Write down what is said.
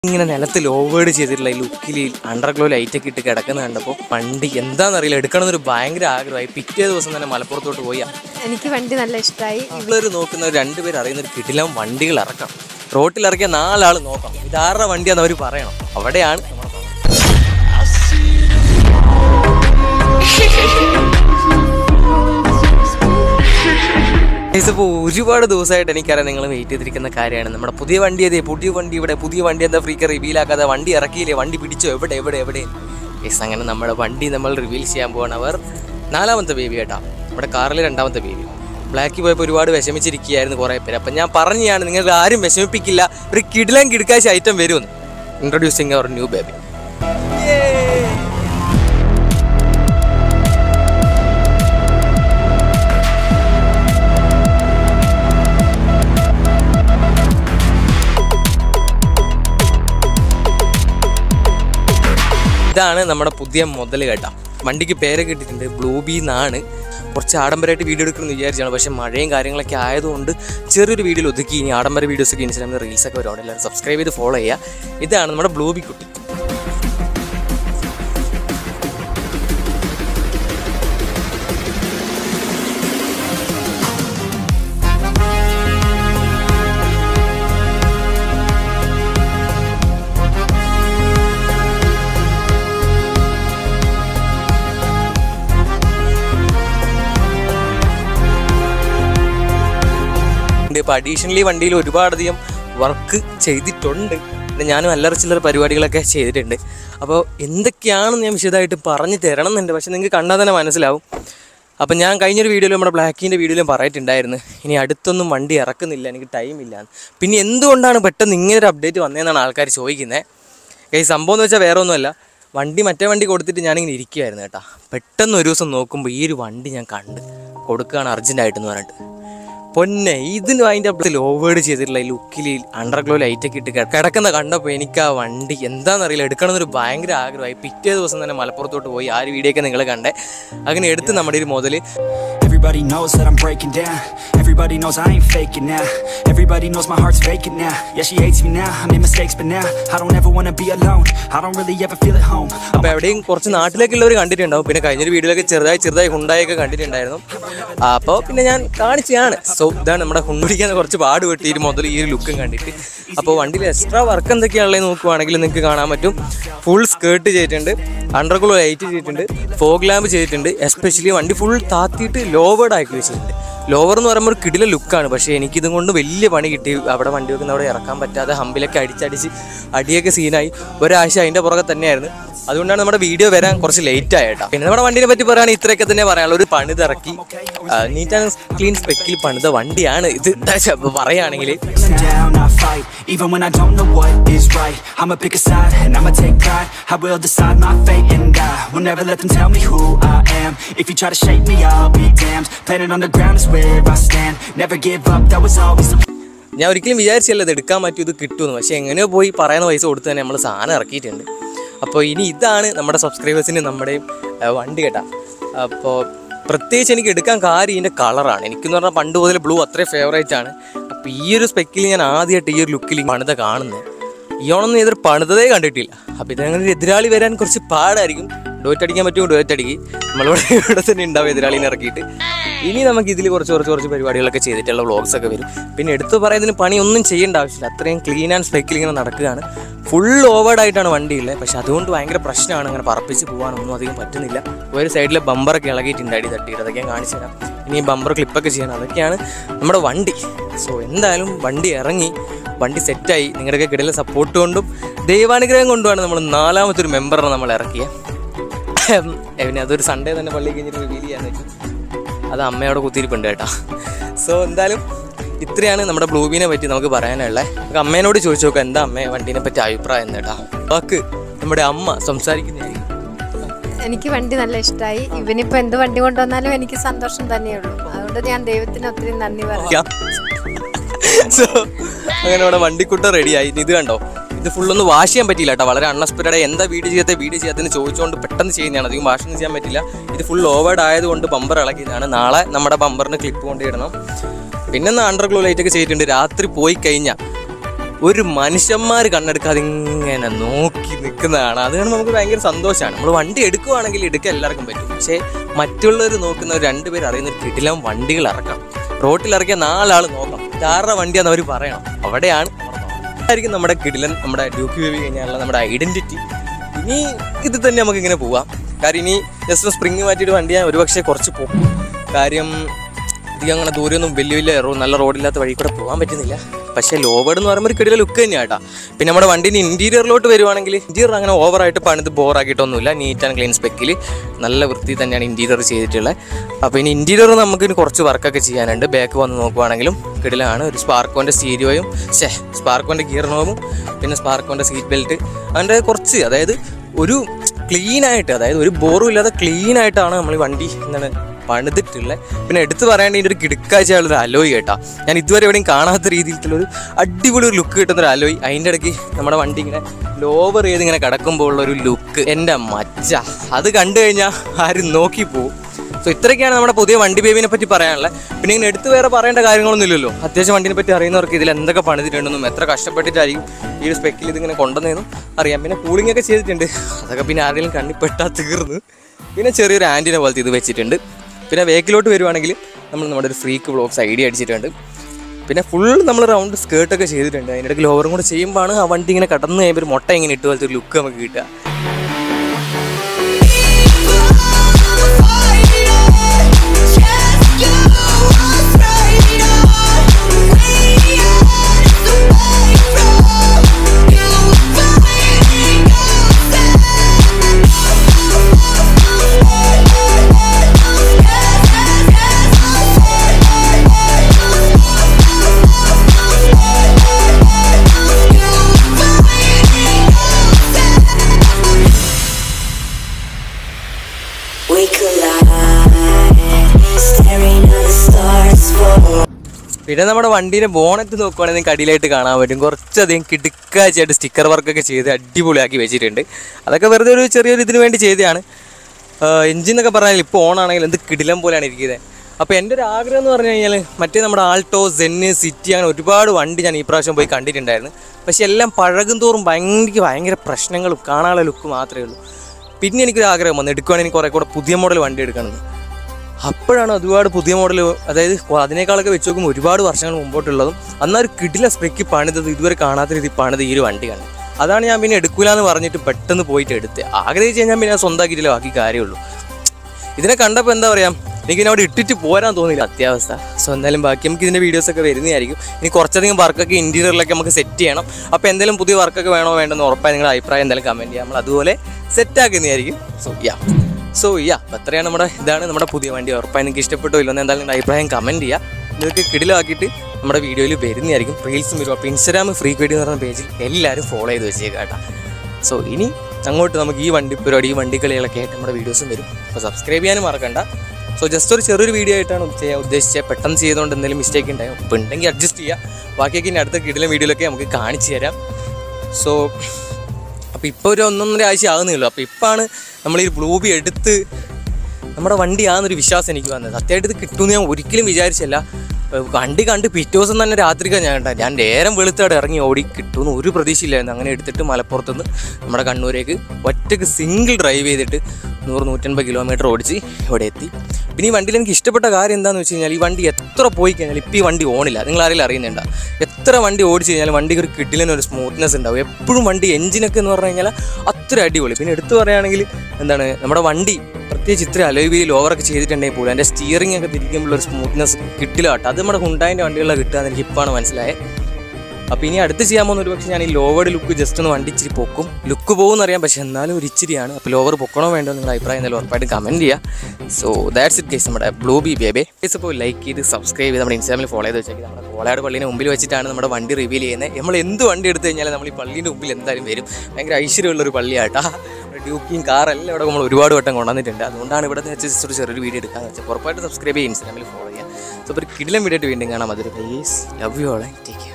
ഇങ്ങനെ നിലത്തിൽ ഓവേഡ് ചെയ്തിട്ടുള്ള ഈ ലുക്കിൽ അണ്ടർഗ്ലോ ലൈറ്റൊക്കെ ഇട്ട് കിടക്കുന്ന കണ്ടപ്പോൾ വണ്ടി എന്താണെന്നറിയില്ല എടുക്കണമെന്നൊരു ഭയങ്കര ആഗ്രഹമായി പിറ്റേ ദിവസം തന്നെ മലപ്പുറത്തോട്ട് പോയി എനിക്ക് വണ്ടി നല്ല ഇഷ്ടമായി പിള്ളേർ നോക്കുന്ന ഒരു രണ്ടുപേർ അറിയുന്ന ഒരു കിടിലം വണ്ടികൾ ഇറക്കണം റോട്ടിൽ ഇറക്കിയ നാലാൾ നോക്കണം ഇതാരുടെ വണ്ടിയാന്ന് അവർ പറയണം അവിടെയാണ് നമ്മുടെ പവർ. Guys, അപ്പോൾ ഒരുപാട് ദിവസമായിട്ട് എനിക്കറിയാം നിങ്ങൾ വെയിറ്റ് ചെയ്തിരിക്കുന്ന കാര്യമാണ് നമ്മുടെ പുതിയ വണ്ടി ഏതേ പുതിയ വണ്ടി ഇവിടെ പുതിയ വണ്ടി എന്താ ഫ്രീക്ക് റിവീലാക്കാതെ വണ്ടി ഇറക്കിയില്ലേ വണ്ടി പിടിച്ചോ എവിടെ എവിടെ എവിടെ യെസ് അങ്ങനെ നമ്മുടെ വണ്ടി നമ്മൾ റിവീൽ ചെയ്യാൻ പോവാണ് അവർ നാലാമത്തെ ബേബി കേട്ടാ നമ്മുടെ കാറിൽ രണ്ടാമത്തെ ബേബി ബ്ലാക്കിൽ പോയപ്പോൾ ഒരുപാട് വിഷമിച്ചിരിക്കുകയായിരുന്നു കുറേ പേര് അപ്പം ഞാൻ പറഞ്ഞാണ് നിങ്ങൾക്ക് ആരും വിഷമിപ്പിക്കില്ല ഒരു കിടിലം കിടക്കാശ് ഐറ്റം വരുമെന്ന് ഇൻട്രൊഡ്യൂസിങ് അവർ ന്യൂ ബേബി ഇതാണ് നമ്മുടെ പുതിയ മുതൽ കേട്ട വണ്ടിക്ക് പേരൊക്കെ ഇട്ടിട്ടുണ്ട് ബ്ലൂ ബി എന്നാണ് കുറച്ച് ആഡംബരമായിട്ട് വീഡിയോ എടുക്കണമെന്ന് വിചാരിച്ചാണ് പക്ഷേ മഴയും കാര്യങ്ങളൊക്കെ ആയതുകൊണ്ട് ചെറിയൊരു വീഡിയോയിൽ ഒതുക്കി ഇനി ആഡംബര വീഡിയോസൊക്കെ ഇൻസ്റ്റാഗ്രാമിൽ റീൽസൊക്കെ വരും അവിടെ എല്ലാവരും സബ്സ്ക്രൈബ് ചെയ്ത് ഫോളോ ചെയ്യുക ഇതാണ് നമ്മുടെ ബ്ലൂ ബി കുട്ടി ഉണ്ട് ഇപ്പോൾ അഡീഷണലി വണ്ടിയിൽ ഒരുപാടധികം വർക്ക് ചെയ്തിട്ടുണ്ട് പിന്നെ ഞാനും അല്ലറ ചില്ലറ പരിപാടികളൊക്കെ ചെയ്തിട്ടുണ്ട് അപ്പോൾ എന്തൊക്കെയാണെന്ന് ഞാൻ വിശദമായിട്ട് പറഞ്ഞു തരണം എന്നുണ്ട് പക്ഷെ നിങ്ങൾക്ക് കണ്ടാൽ തന്നെ മനസ്സിലാവും അപ്പം ഞാൻ കഴിഞ്ഞൊരു വീഡിയോയിൽ നമ്മുടെ ബ്ലാക്കിൻ്റെ വീഡിയോയിലും പറഞ്ഞിട്ടുണ്ടായിരുന്നു ഇനി അടുത്തൊന്നും വണ്ടി ഇറക്കുന്നില്ല എനിക്ക് ടൈമില്ല പിന്നെ എന്തുകൊണ്ടാണ് പെട്ടെന്ന് ഇങ്ങനെ ഒരു അപ്ഡേറ്റ് വന്നതെന്നാണ് ആൾക്കാർ ചോദിക്കുന്നത് ഈ സംഭവം എന്ന് വെച്ചാൽ വേറെ ഒന്നുമല്ല വണ്ടി മറ്റേ വണ്ടി കൊടുത്തിട്ട് ഞാനിങ്ങനെ ഇരിക്കുമായിരുന്നു കേട്ടാ പെട്ടെന്ന് ഒരു ദിവസം നോക്കുമ്പോൾ ഈ ഒരു വണ്ടി ഞാൻ കണ്ട് കൊടുക്കുകയാണ് അർജൻറ്റായിട്ടെന്ന് പറഞ്ഞിട്ട് പൊന്നെ ഇതിന് അതിൻ്റെ അപ്പുറത്തിൽ ഓവേഡ് ചെയ്തിട്ടുള്ള ഈ ലുക്കിൽ അണ്ടർഗ്ലോ ലൈറ്റൊക്കെ ഇട്ട് കിട- കിടക്കുന്ന കണ്ടപ്പോൾ എനിക്ക് ആ വണ്ടി എന്താണെന്നറിയില്ല എടുക്കണമെന്നൊരു ഭയങ്കര ആഗ്രഹമായി പിറ്റേ ദിവസം തന്നെ മലപ്പുറത്തോട്ട് പോയി ആ ഒരു വീഡിയോ ഒക്കെ നിങ്ങൾ കണ്ടേ അങ്ങനെ എടുത്ത് നമ്മുടെ ഒരു മുതൽ Everybody knows that I'm breaking down Everybody knows I ain't faking now Everybody knows my heart's vacant now Yeah, she hates me now, I made mistakes but now I don't ever wanna be alone I don't really ever feel at home അപ്പോൾ എവിടെയും കുറച്ച് നാട്ടിലേക്കുള്ളവർ കണ്ടിട്ടുണ്ടാവും പിന്നെ കഴിഞ്ഞൊരു വീഡിയോയിലൊക്കെ ചെറുതായി ചെറുതായി ഹുണ്ടായൊക്കെ കണ്ടിട്ടുണ്ടായിരുന്നു അപ്പോൾ പിന്നെ ഞാൻ കാണിച്ചതാണ് സോ ഇതാണ് നമ്മുടെ ഹുണ്ടിക്കാൻ കുറച്ച് പാട് വെട്ടിയിട്ട് മുതൽ ഈ ഒരു ലുക്കും കണ്ടിട്ട് അപ്പോൾ വണ്ടിയിൽ എക്സ്ട്രാ വർക്ക് എന്തൊക്കെയാണുള്ളത് നോക്കുവാണെങ്കിൽ നിങ്ങൾക്ക് കാണാൻ പറ്റും ഫുൾ സ്കേർട്ട് ചെയ്തിട്ടുണ്ട് അണ്ടർഗ്ലോ ലൈറ്റ് ചെയ്തിട്ടുണ്ട് ഫോഗ് ലാമ്പ് ചെയ്തിട്ടുണ്ട് എസ്പെഷ്യലി വണ്ടി ഫുൾ താത്തിയിട്ട് ലോവേഡ് ആക്കി വെച്ചിട്ടുണ്ട് ലോവർ എന്ന് പറയുമ്പോൾ ഒരു കിടില ലുക്കാണ് പക്ഷേ എനിക്കിതും കൊണ്ട് വലിയ പണി കിട്ടി അവിടെ വണ്ടി വെക്കുന്ന അവിടെ ഇറക്കാൻ പറ്റാതെ ഹമ്പിലൊക്കെ അടിച്ചടിച്ച് അടിയൊക്കെ സീനായി ഒരാഴ്ച അതിൻ്റെ പുറകെ തന്നെയായിരുന്നു അതുകൊണ്ടാണ് നമ്മുടെ വീഡിയോ വരാൻ കുറച്ച് ലേറ്റ് ആയിട്ടാ പിന്നെ നമ്മുടെ വണ്ടിനെ പറ്റി പറയുകയാണെങ്കിൽ ഇത്രയൊക്കെ തന്നെ പറയാനുള്ളൂ ഒരു പണിതിറക്കി നീറ്റ് ആൻഡ് ക്ലീൻ സ്പെക്കിൽ പണിത വണ്ടിയാണ് ഇത് പറയുകയാണെങ്കിൽ Feeling down, I fight Even when I don't know what is right I'ma pick a side and I'ma take pride I will decide my fate and I will never let them tell me who I am If you try to shake me, I'll be damned Planet on the ground is where I stand Never give up, that was always the ഞാൻ ഒരിക്കലും വിചാരിച്ചല്ല ഇത് എടുക്കാൻ പറ്റും ഇത് കിട്ടുമെന്ന് പക്ഷേ എങ്ങനെയോ പോയി പറയുന്ന പൈസ കൊടുത്ത് തന്നെ നമ്മൾ സാധനം ഇറക്കിയിട്ടുണ്ട് അപ്പോൾ ഇനി ഇതാണ് നമ്മുടെ സബ്സ്ക്രൈബേഴ്സിന് നമ്മുടെയും ആ, വണ്ടി കേട്ടാ അപ്പോൾ പ്രത്യേകിച്ച് എനിക്ക് എടുക്കാൻ കാര്യം ഇതിൻ്റെ കളറാണ് എനിക്കെന്ന് പറഞ്ഞാൽ പണ്ട് മുതൽ ബ്ലൂ അത്രയും ഫേവറേറ്റ് ആണ് അപ്പോൾ ഈ ഒരു സ്പെക്കിൽ ഞാൻ ആദ്യമായിട്ട് ഈ ഒരു ലുക്കിൽ പണിത കാണുന്നത് ഇയോണൊന്നും ഇതൊരു പണിതതേ കണ്ടിട്ടില്ല അപ്പോൾ ഇതിനങ്ങനെ ഒരു എതിരാളി വരാൻ കുറച്ച് പാടായിരിക്കും ഡോറ്റ് അടിക്കാൻ പറ്റുമോ ഡോറ്റ് അടിക്ക് നമ്മളിവിടെ ഇവിടെ തന്നെ ഉണ്ടാവും എതിരാളിനെ ഇറക്കിയിട്ട് ഇനി നമുക്ക് ഇതിൽ കുറച്ച് കുറച്ച് കുറച്ച് പരിപാടികളൊക്കെ ചെയ്തിട്ടുള്ള വ്ളോഗ്സ് ഒക്കെ വരും പിന്നെ എടുത്തു പറയുന്നതിന് പണി ഒന്നും ചെയ്യേണ്ട ആവശ്യമില്ല അത്രയും ക്ലീൻ ആൻഡ് സ്പെക്കിൽ ഇങ്ങനെ നടക്കുകയാണ് ഫുൾ ഓവേഡായിട്ടാണ് വണ്ടിയുള്ളത് പക്ഷെ അതുകൊണ്ട് ഭയങ്കര പ്രശ്നമാണ് അങ്ങനെ പറപ്പിച്ച് പോകാനൊന്നും അധികം പറ്റുന്നില്ല ഒരു സൈഡിലെ ബമ്പറൊക്കെ ഇളകിയിട്ടുണ്ട് അടി തട്ടിയിട്ട് അതൊക്കെ ഞാൻ കാണിച്ചു തരാം ഇനി ബമ്പർ ക്ലിപ്പൊക്കെ ചെയ്യണം അതൊക്കെയാണ് നമ്മുടെ വണ്ടി സോ എന്തായാലും വണ്ടി ഇറങ്ങി വണ്ടി സെറ്റായി നിങ്ങളുടെയൊക്കെ കിടയിലെ സപ്പോർട്ട് കൊണ്ടും ദൈവാനുഗ്രഹം കൊണ്ടുമാണ് നമ്മൾ നാലാമത്തെ ഒരു മെമ്പറിനെ നമ്മൾ ഇറക്കിയത് പിന്നെ അതൊരു സൺഡേ തന്നെ പള്ളി കഴിഞ്ഞിട്ട് റിവീൽ ചെയ്യാന്ന് വെച്ചു അത് അമ്മയോടെ കുത്തിയിരിപ്പുണ്ട് കേട്ടോ സോ എന്തായാലും ഇത്രയാണ് നമ്മുടെ ബ്ലൂബീനെ പറ്റി നമുക്ക് പറയാനുള്ളത് നമുക്ക് അമ്മേനോട് ചോദിച്ചു നോക്കാം എന്താ അമ്മേ വണ്ടീനെ പറ്റി അഭിപ്രായം എന്ന് കേട്ടോ വാക്ക് നമ്മുടെ അമ്മ സംസാരിക്കുന്നതായിരിക്കും എനിക്ക് വണ്ടി നല്ല ഇഷ്ടമായി ഇവനിപ്പോൾ എന്ത് വണ്ടി കൊണ്ടുവന്നാലും എനിക്ക് സന്തോഷം തന്നെയുള്ളൂ അതുകൊണ്ട് ഞാൻ ദൈവത്തിന് ഒത്തിരി നന്ദി പറയാം സോ അങ്ങനെ നമ്മുടെ വണ്ടിക്കുട്ട റെഡിയായി ഇത് കണ്ടോ ഇത് ഫുള്ളൊന്നും വാഷ് ചെയ്യാൻ പറ്റിയില്ല കേട്ടോ വളരെ അൺഎക്സ്പെക്റ്റഡ് എന്താ വീഡിയോ ചെയ്യാത്ത വീഡിയോ ചെയ്യാത്തതെന്ന് ചോദിച്ചുകൊണ്ട് പെട്ടെന്ന് ചെയ്യുന്നതാണ് അധികം വാഷ് ഒന്നും ചെയ്യാൻ പറ്റില്ല ഇത് ഫുൾ ഓവേഡ് ആയതുകൊണ്ട് ബമ്പർ ഇളക്കിയതാണ് നാളെ നമ്മുടെ ബമ്പറിന് ക്ലിപ്പ് കൊണ്ട് ഇടണം പിന്നെ അണ്ടർ ഗ്ലോ ലൈറ്റ് ഒക്കെ ചെയ്തിട്ടുണ്ട് രാത്രി പോയി കഴിഞ്ഞാൽ ഒരു മനുഷ്യന്മാർ കണ്ണെടുക്കാതെ ഇങ്ങനെ നോക്കി നിൽക്കുന്നതാണ് അതുകൊണ്ട് നമുക്ക് ഭയങ്കര സന്തോഷമാണ് നമ്മൾ വണ്ടി എടുക്കുവാണെങ്കിൽ എടുക്കാൻ എല്ലാവർക്കും പറ്റും പക്ഷേ മറ്റുള്ളവർ നോക്കുന്ന ഒരു രണ്ടുപേർ അറിയുന്ന ഒരു കിടിലം വണ്ടികൾ ഇറക്കാം റോട്ടിൽ ഇറക്കിയ നാലാൾ നോക്കണം ഇതാരുടെ വണ്ടിയാന്ന് അവർ പറയണം അവിടെയാണ് ആയിരിക്കും നമ്മുടെ കിടിലൻ നമ്മുടെ ഡ്യൂക്ക് ബേബി കഴിഞ്ഞാലുള്ള നമ്മുടെ ഐഡന്റിറ്റി ഇനി ഇത് തന്നെ നമുക്ക് ഇങ്ങനെ പോവാം കാര്യം ഇനി ജസ്റ്റ് സ്പ്രിങ് മാറ്റിയിട്ട് വണ്ടി ഞാൻ ഒരുപക്ഷെ കുറച്ച് പോകും കാര്യം അധികം അങ്ങനെ ദൂരമൊന്നും വലിയ വലിയ റോ നല്ല റോഡില്ലാത്ത വഴി കൂടെ പോകാൻ പറ്റുന്നില്ല പക്ഷേ ലോബേഡ് എന്ന് പറയുമ്പോൾ ഒരു കിടില ലുക്ക് തന്നെയാണ് കേട്ടോ പിന്നെ നമ്മുടെ വണ്ടീൻ്റെ ഇൻറ്റീരിയറിലോട്ട് വരുവാണെങ്കിൽ ഇൻറ്റീരിയർ അങ്ങനെ ഓവറായിട്ട് പണിത് ബോറാക്കിയിട്ടൊന്നുമില്ല നീറ്റ് ആൻഡ് ക്ലീൻ സ്പെക്കിൽ നല്ല വൃത്തി തന്നെയാണ് ഇൻറ്റീരിയർ ചെയ്തിട്ടുള്ളത് അപ്പോൾ ഇനി ഇൻറ്റീരിയർ നമുക്ക് ഇനി കുറച്ച് വർക്കൊക്കെ ചെയ്യാനുണ്ട് ബാക്ക് വന്ന് നോക്കുവാണെങ്കിലും കിടിലാണ് ഒരു സ്പാർക്കോൻ്റെ സ്റ്റീരിയോയും ഷേ സ്പാർക്കോൻ്റെ ഗിയർ നോബും പിന്നെ സ്പാർക്കോൻ്റെ സീറ്റ് ബെൽറ്റ് അതിൻ്റെ കുറച്ച് അതായത് ഒരു ക്ലീൻ ആയിട്ട് അതായത് ഒരു ബോറും ഇല്ലാതെ ക്ലീൻ ആയിട്ടാണ് നമ്മൾ ഈ വണ്ടി എന്താണ് പണിതിട്ടുള്ളത് പിന്നെ എടുത്തു പറയേണ്ട ഇതിൻ്റെ ഒരു കിടക്കാഴ്ചയുള്ള ഒരു അലോയ് കേട്ടാ ഞാൻ ഇതുവരെ എവിടെയും കാണാത്ത രീതിയിലുള്ള ഒരു അടിപൊളി ഒരു ലുക്ക് കിട്ടുന്ന ഒരു അലോയ് അതിൻ്റെ ഇടയ്ക്ക് നമ്മുടെ വണ്ടി ഇങ്ങനെ ലോവർ ചെയ്ത് ഇങ്ങനെ കിടക്കുമ്പോൾ ഉള്ള ഒരു ലുക്ക് എൻ്റെ മച്ച അത് കണ്ടു കഴിഞ്ഞാൽ ആരും നോക്കി പോകും സോ ഇത്രയൊക്കെയാണ് നമ്മുടെ പുതിയ വണ്ടി ബേബിനെ പറ്റി പറയാനുള്ളത് പിന്നെ ഇങ്ങനെ എടുത്ത് വേറെ പറയേണ്ട കാര്യങ്ങളൊന്നും ഇല്ലല്ലോ അത്യാവശ്യം വണ്ടിനെ പറ്റി അറിയുന്നവർക്ക് ഇതിൽ എന്തൊക്കെ പണിതിട്ടുണ്ടെന്നും എത്ര കഷ്ടപ്പെട്ടിട്ടായിരിക്കും ഈ ഒരു സ്പെക്കിൽ ഇതിങ്ങനെ കൊണ്ടുവന്നതെന്നും അറിയാം പിന്നെ കൂളിംഗ് ഒക്കെ ചെയ്തിട്ടുണ്ട് അതൊക്കെ പിന്നെ ആരെങ്കിലും കണ്ണിപ്പെട്ടാൽ തീർന്ന് പിന്നെ ചെറിയൊരു ആൻറ്റിനെ പോലത്തെ ഇത് വെച്ചിട്ടുണ്ട് പിന്നെ വേക്കിലോട്ട് വരുവാണെങ്കിൽ നമ്മൾ നമ്മുടെ ഒരു ഫ്രീക്ക് ബ്ലോക്സ് ഐഡിയ അടിച്ചിട്ടുണ്ട് പിന്നെ ഫുൾ നമ്മൾ റൗണ്ട് സ്കേർട്ടൊക്കെ ചെയ്തിട്ടുണ്ട് അതിൻ്റെ ഇടയ്ക്ക് ലോവറും കൂടെ ചെയ്യുമ്പോഴാണ് ആ വണ്ടി ഇങ്ങനെ കടന്നു കഴിയുമ്പോൾ ഒരു മുട്ട ഇങ്ങനെ ഇട്ട് പോലത്തെ ഒരു ലുക്ക് നമുക്ക് കിട്ടുക We collide, staring at the stars for പിന്നെ നമ്മുടെ വണ്ടീൻ്റെ ബോണറ്റ് നോക്കുവാണെങ്കിൽ നിങ്ങൾക്ക് അടിയിലായിട്ട് കാണാൻ പറ്റും കുറച്ചധികം കിടുക്കാച്ചായിട്ട് സ്റ്റിക്കർ വർക്കൊക്കെ ചെയ്ത് അടിപൊളിയാക്കി വെച്ചിട്ടുണ്ട് അതൊക്കെ വെറുതെ ഒരു ചെറിയൊരു ഇതിന് വേണ്ടി ചെയ്തതാണ് എഞ്ചിൻ എന്നൊക്കെ പറഞ്ഞാൽ ഇപ്പോൾ ഓൺ ആണെങ്കിൽ എന്ത് കിടിലം പോലെയാണ് ഇരിക്കുന്നത് അപ്പോൾ എൻ്റെ ഒരു ആഗ്രഹം എന്ന് പറഞ്ഞു കഴിഞ്ഞാൽ മറ്റേ നമ്മുടെ ആൾട്ടോ സെന്ന് സിറ്റി അങ്ങനെ ഒരുപാട് വണ്ടി ഞാൻ ഈ പ്രാവശ്യം പോയി കണ്ടിട്ടുണ്ടായിരുന്നു പക്ഷേ എല്ലാം പഴകും തോറും ഭയങ്കര ഭയങ്കര പ്രശ്നങ്ങളും കാണാനുള്ള ലുക്ക് മാത്രമേ ഉള്ളൂ പിന്നെ എനിക്കൊരു ആഗ്രഹം വന്നു എടുക്കുവാണെങ്കിൽ കുറേ കൂടെ പുതിയ മോഡൽ വണ്ടി എടുക്കണമെന്ന് അപ്പോഴാണ് ഒരുപാട് പുതിയ മോഡൽ അതായത് അതിനേക്കാളൊക്കെ വെച്ച് നോക്കുമ്പോൾ ഒരുപാട് വർഷങ്ങൾ മുമ്പോട്ടുള്ളതും അന്നാ ഒരു കിടില സ്പെക്ക് പണിതത് ഇതുവരെ കാണാത്ത രീതി പണിത് ഈ ഒരു വണ്ടിയാണ് അതാണ് ഞാൻ പിന്നെ എടുക്കൂല എന്ന് പറഞ്ഞിട്ട് പെട്ടെന്ന് പോയിട്ട് എടുത്ത് ആഗ്രഹിച്ച് കഴിഞ്ഞാൽ പിന്നെ അത് സ്വന്തമാക്കിയിട്ടില്ല ബാക്കി കാര്യമുള്ളൂ ഇതിനെ കണ്ടപ്പോൾ എന്താ പറയുക എനിക്ക് അവിടെ ഇട്ടിട്ട് പോരാൻ തോന്നിയില്ല അത്യാവസ്ഥ സോ എന്തായാലും ബാക്കി നമുക്ക് ഇതിൻ്റെ വീഡിയോസൊക്കെ വരുന്നതായിരിക്കും ഇനി കുറച്ചധികം വർക്കൊക്കെ ഇൻറ്റീരിയറിലൊക്കെ നമുക്ക് സെറ്റ് ചെയ്യണം അപ്പോൾ എന്തെങ്കിലും പുതിയ വർക്കൊക്കെ വേണോ വേണ്ടെന്ന് ഉറപ്പായി നിങ്ങളുടെ അഭിപ്രായം എന്തായാലും കമൻറ്റ് ചെയ്യാം നമ്മൾ അതുപോലെ സെറ്റ് ആക്കുന്നതായിരിക്കും സോ യാ സോ യാ അത്രയാണ് നമ്മുടെ ഇതാണ് നമ്മുടെ പുതിയ വണ്ടി ഉറപ്പായി നിങ്ങൾക്ക് ഇഷ്ടപ്പെട്ടോ ഇല്ലെന്ന് എന്തായാലും നിങ്ങളുടെ അഭിപ്രായം കമൻറ്റ് ചെയ്യുക നിങ്ങൾക്ക് കിടിലാക്കിയിട്ട് നമ്മുടെ വീഡിയോയിൽ വരുന്നതായിരിക്കും റീൽസും വരും അപ്പോൾ ഇൻസ്റ്റാഗ്രാം ഫ്രീ വീഡിയോ എന്ന് പറഞ്ഞ പേജിൽ എല്ലാവരും ഫോളോ ചെയ്ത് വെച്ചേക്കാം കേട്ടോ സോ ഇനി അങ്ങോട്ട് നമുക്ക് ഈ വണ്ടി പരിപാടി ഈ വണ്ടിക്കളികളൊക്കെ ആയിട്ട് നമ്മുടെ വീഡിയോസും വരും അപ്പോൾ സബ്സ്ക്രൈബ് ചെയ്യാനും മറക്കണ്ട സോ ജസ്റ്റ് ഒരു ചെറിയൊരു വീഡിയോ ആയിട്ടാണ് ചെയ്യാൻ ഉദ്ദേശിച്ചത് പെട്ടെന്ന് ചെയ്തുകൊണ്ട് എന്തെങ്കിലും മിസ്റ്റേക്ക് ഉണ്ടാവും അപ്പോൾ ഉണ്ടെങ്കിൽ അഡ്ജസ്റ്റ് ചെയ്യുക ബാക്കിയൊക്കെ ഇനി അടുത്ത കിടിലം വീഡിയോയിലൊക്കെ നമുക്ക് കാണിച്ചു തരാം സോ അപ്പോൾ ഇപ്പോൾ ഒരു ഒന്നൊന്നര ആഴ്ച ആകുന്നേ ഉള്ളൂ അപ്പോൾ ഇപ്പോഴാണ് നമ്മൾ ഈ ബ്ലൂബി എടുത്ത് നമ്മുടെ വണ്ടി ആണെന്നൊരു വിശ്വാസം എനിക്ക് വന്നത് സത്യമായിട്ട് ഇത് കിട്ടുമെന്ന് ഞാൻ ഒരിക്കലും വിചാരിച്ചില്ല ഏഹ് വണ്ടി കണ്ട് പിറ്റേ ദിവസം തന്നെ രാത്രിക്കാണ് ഞാൻ കണ്ടത് ഞാൻ നേരം വെളുത്തോടെ ഇറങ്ങി ഓടി കിട്ടുമെന്ന് ഒരു പ്രതീക്ഷയില്ലായിരുന്നു അങ്ങനെ എടുത്തിട്ട് മലപ്പുറത്തുനിന്ന് നമ്മുടെ കണ്ണൂരേക്ക് ഒറ്റയ്ക്ക് സിംഗിൾ ഡ്രൈവ് ചെയ്തിട്ട് നൂറ് നൂറ്റൻപത് കിലോമീറ്റർ ഓടിച്ച് ഇവിടെ എത്തി പിന്നെ ഈ വണ്ടിയിൽ എനിക്ക് ഇഷ്ടപ്പെട്ട കാര്യം എന്താണെന്ന് വെച്ച് കഴിഞ്ഞാൽ ഈ വണ്ടി എത്ര പോയി കഴിഞ്ഞാൽ ഇപ്പോൾ ഈ വണ്ടി ഓണില്ല നിങ്ങൾ ആരെങ്കിലും അറിയുന്നുണ്ടോ എത്ര വണ്ടി ഓടിച്ച് കഴിഞ്ഞാൽ വണ്ടിക്ക് ഒരു കിഡിലിന് ഒരു സ്മൂത്ത്നെസ് ഉണ്ടാവും എപ്പോഴും വണ്ടി എഞ്ചിനൊക്കെ എന്ന് പറഞ്ഞു കഴിഞ്ഞാൽ അത്ര അടിപൊളി പിന്നെ എടുത്തു പറയുകയാണെങ്കിൽ എന്താണ് നമ്മുടെ വണ്ടി പ്രത്യേകിച്ച് ഇത്ര അലോയിൽ ഓവറൊക്കെ ചെയ്തിട്ടുണ്ടെങ്കിൽ പോലും എൻ്റെ സ്റ്റിയറിംഗ് ഒക്കെ തിരിക്കുമ്പോൾ ഒരു സ്മൂത്ത്നെസ് കിട്ടില്ല കേട്ടോ അത് നമ്മുടെ ഹുണ്ടായിൻ്റെ വണ്ടികളിലാണ് കിട്ടുക എന്ന് എനിക്ക് ഇപ്പോഴാണ് മനസ്സിലായത് അപ്പോൾ ഇനി അടുത്ത് ചെയ്യാൻ പോകുന്ന ഒരു പക്ഷേ ഞാൻ ഈ ലോവേഡ് ലുക്ക് ജസ്റ്റ് ഒന്ന് വണ്ടി ഇച്ചിരി പൊക്കും ലുക്ക് പോകുമെന്ന് അറിയാം പക്ഷേ എന്നാലും ഒരു ഇച്ചിരിയാണ് അപ്പോൾ ലോവർ പൊക്കണോ വേണ്ടോ നിങ്ങളുടെ അഭിപ്രായം എന്തായാലും ഉറപ്പായിട്ട് കമൻറ്റ് ചെയ്യുക സോ ദാറ്റ്സ് ഇറ്റ് കേസ് നമ്മുടെ ബ്ലൂ ബി ബേബേ കേസ് ഇപ്പോൾ ലൈക്ക് ചെയ്ത് സബ്സ്ക്രൈബ് ചെയ്ത് നമ്മുടെ ഇൻസ്റ്റാഗ്രാമിൽ ഫോളോ ചെയ്ത് വെച്ചേക്ക് നമ്മുടെ കോളാട് പള്ളീനെ മുമ്പിൽ വെച്ചിട്ടാണ് നമ്മുടെ വണ്ടി റിവീൽ ചെയ്യുന്നത് നമ്മൾ എന്ത് വണ്ടി എടുത്തു കഴിഞ്ഞാൽ നമ്മൾ ഈ പള്ളീൻ്റെ മുമ്പിൽ എന്തായാലും വരും ഭയങ്കര ഐശ്വര്യമുള്ള ഒരു പള്ളിയാട്ടാ ഡ്യൂക്കിയും കാറെല്ലാം ഇവിടെ നമ്മൾ ഒരുപാട് വട്ടം കൊണ്ടുവന്നിട്ടുണ്ട് അതുകൊണ്ടാണ് ഇവിടെ വെച്ച് ജസ്റ്റ് ഒരു ചെറിയൊരു വീഡിയോ എടുക്കാന്ന് വെച്ചാൽ ഉറപ്പായിട്ട് സബ്സ്ക്രൈബ് ചെയ്യുക ഇൻസ്റ്റാഗ്രാമിൽ ഫോളോ ചെയ്യുക സോ ഒരു കിടിലം വീഡിയോ ആയിട്ട് വീണ്ടും കാണാം അതൊരു please love you all take care